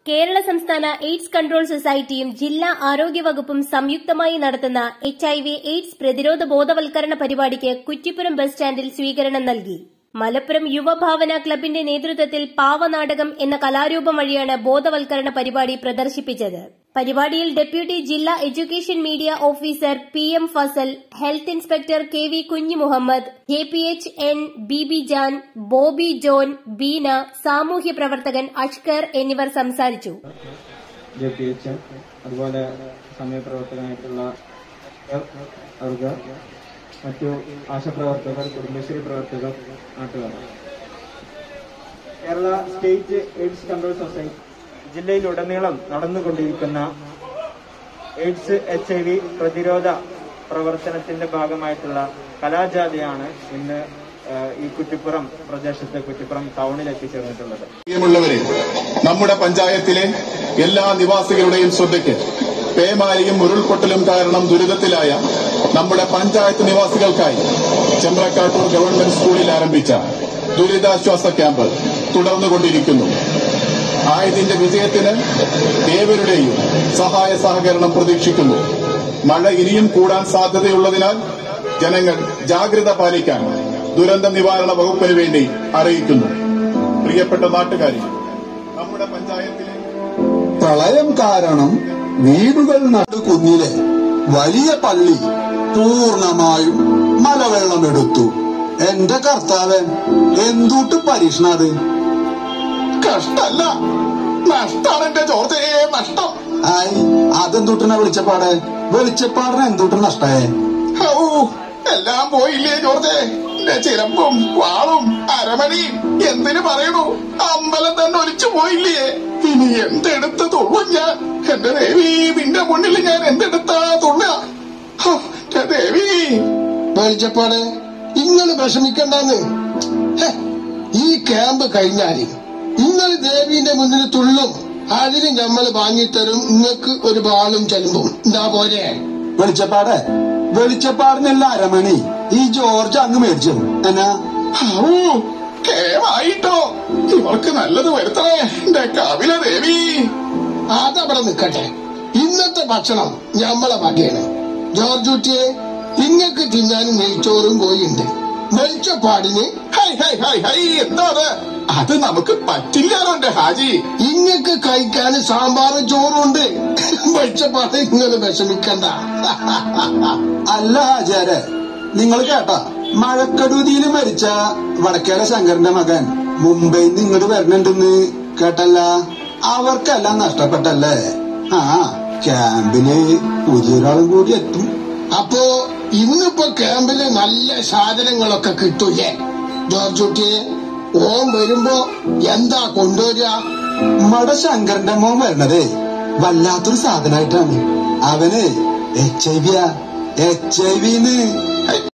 കേരള സംസ്ഥാന AIDS control സൊസൈറ്റിയും ജില്ലാ ആരോഗ്യവകുപ്പും സംയുക്തമായി നടത്തുന്ന എച്ച് ഐ വി എയ്ഡ്സ് പ്രതിരോധ ബോധവൽക്കരണ പരിപാടിക്ക് കുറ്റിപ്പുറം ബസ് സ്റ്റാൻഡിൽ സ്വീകരണം നൽകി മലപ്പുറം യുവഭാവന ക്ലബിന്റെ നേതൃത്വത്തിൽ പാവനാടകം എന്ന കലാരൂപം വഴിയാണ് ബോധവൽക്കരണ പരിപാടി പ്രദർശിപ്പിച്ചത് പരിപാടിയിൽ ഡെപ്യൂട്ടി ജില്ലാ education media officer P M Fazal health inspector K V Kunjumuhammad K P H N B B Jan Bobby John Beena സാമൂഹ്യ പ്രവർത്തകൻ അഷ്കർ എന്നിവർ സംസാരിച്ചു ജെ പി എച്ച് അതുപോലെ സമയപ്രവർത്തകനായിട്ടുള്ള അവർക്ക് മറ്റു ആശാപ്രവർത്തകർ കുടുംബശ്രീ പ്രവർത്തകർ നാട്ടുകാർ Kerala state AIDS control society ജില്ലയിലുടനീളം നടന്നുകൊണ്ടിരിക്കുന്ന എയ്ഡ്സ് എച്ച് ഐ വി പ്രതിരോധ പ്രവർത്തനത്തിന്റെ ഭാഗമായിട്ടുള്ള കലാജാഥയാണ് ഇന്ന് ഏഹ്, ഈ കുറ്റിപ്പുറം പ്രദേശത്ത് കുറ്റിപ്പുറം ടൗണിൽ എത്തിച്ചേർന്നിട്ടുള്ളത് പ്രിയമുള്ളവരെ നമ്മുടെ പഞ്ചായത്തിലെ എല്ലാ നിവാസികളുടെയും ശ്രദ്ധയ്ക്ക് പേമാരിയും ഉരുൾപൊട്ടലും കാരണം ദുരിതത്തിലായ നമ്മുടെ പഞ്ചായത്ത് നിവാസികൾക്കായി ചെമ്പ്രക്കാട്ടൂർ ഗവൺമെന്റ് സ്കൂളിൽ ആരംഭിച്ച ദുരിതാശ്വാസ ക്യാമ്പ് തുടർന്നുകൊണ്ടിരിക്കുന്നു ആയതിന്റെ വിജയത്തിന് ഏവരുടെയും സഹായ സഹകരണം പ്രതീക്ഷിക്കുന്നു മഴ ഇനിയും കൂടാൻ സാധ്യതയുള്ളതിനാൽ ജനങ്ങൾ ജാഗ്രത പാലിക്കാൻ ദുരന്ത നിവാരണ വകുപ്പിന് വേണ്ടി അറിയിക്കുന്നു പ്രിയപ്പെട്ട നാട്ടുകാരി നമ്മുടെ പഞ്ചായത്തിലെ പ്രളയം കാരണം വീടുകൾ നടു കുന്നിലെ വലിയ പള്ളി പൂർണമായും മലവെള്ളമെടുത്തു എന്റെ കർത്താവൻ എന്തുട്ട് പരീക്ഷണത് കഷ്ടല്ല നഷ്ടാണ് എന്റെ ചോർച്ചയെ നഷ്ടം ആയി അതെന്തുട്ടിനെ വെളിച്ചപ്പാട് വെളിച്ചപ്പാടിന് എന്തുട്ട് നഷ്ടേ ഔ എല്ലാം പോയില്ലേ ജോർജെ എന്റെ ചിലമ്പും വാളും അരമണിയും എന്തിനു പറയണു അമ്പലം തന്നെ ഒലിച്ചു പോയില്ലേ ഇനി എന്തെടുത്ത് തുള്ളും ഞാൻ എന്റെ ദേവി നിന്റെ മുന്നിൽ ഞാൻ എന്തെടുത്താ തുള്ള എന്റെ ദേവി വെളിച്ചപ്പാട് ഇങ്ങള് വിഷമിക്കണ്ടെന്ന് ഹെ, ഈ ക്യാമ്പ് കഴിഞ്ഞാല് ഇങ്ങള് ദേവീന്റെ മുന്നിൽ തുള്ളും അതിന് നമ്മൾ വാങ്ങിത്തരും നിങ്ങൾക്ക് ഒരു ബാളും ചെലമ്പും എന്താ പോരെ വെളിച്ചപ്പാട് വെളിച്ചപ്പാടിനല്ല അരമണി ഈ ജോർജ് അങ്ങ് മേടിച്ചു എന്നാ ഔ, കേമായിട്ടോ ഇവൾക്ക് നല്ലത് വരുത്തണേ എന്റെ കപില ദേവി അതവിടെ നിക്കട്ടെ ഇന്നത്തെ ഭക്ഷണം ഞമ്മളെ വകയാണ് ജോർജ് കുട്ടിയെ ഇങ്ങക്ക് തിന്നാൻ നെയ്ച്ചോറും കോഴിയുണ്ട് വെളിച്ചപ്പാടിന് ഹൈ ഹൈ ഹൈ ഹൈ എന്താ അത് അത് നമുക്ക് പറ്റില്ലാലോ എന്റെ ഹാജി ഇങ്ങക്ക് കഴിക്കാൻ സാമ്പാറും ചോറും ഉണ്ട് വെളിച്ചപ്പാട് ഇങ്ങനെ വിഷമിക്കണ്ട അല്ല ഹാജാരെ നിങ്ങൾ കേട്ടാ മഴക്കടൂതിയിൽ മരിച്ച വടക്കേല ശങ്കരന്റെ മകൻ മുംബൈയിൽ നിന്ന് ഇങ്ങോട്ട് വരണുണ്ടെന്ന് കേട്ടല്ല അവർക്കെല്ലാം നഷ്ടപ്പെട്ടല്ലേ ആ ക്യാമ്പില് പുതിയൊരാളും കൂടി എത്തും അപ്പോ ഇന്നിപ്പോ ക്യാമ്പില് നല്ല സാധനങ്ങളൊക്കെ കിട്ടൂലേ ജോർജ് കുട്ടിയെ ഓൻ വരുമ്പോ എന്താ കൊണ്ടുവരിക മട ശങ്കരന്റെ മോൻ വരണതേ വല്ലാത്തൊരു സാധനമായിട്ടാണ് അവന് എച്ച് ഐ വിയാ എച്ച് ഐ വിന്ന്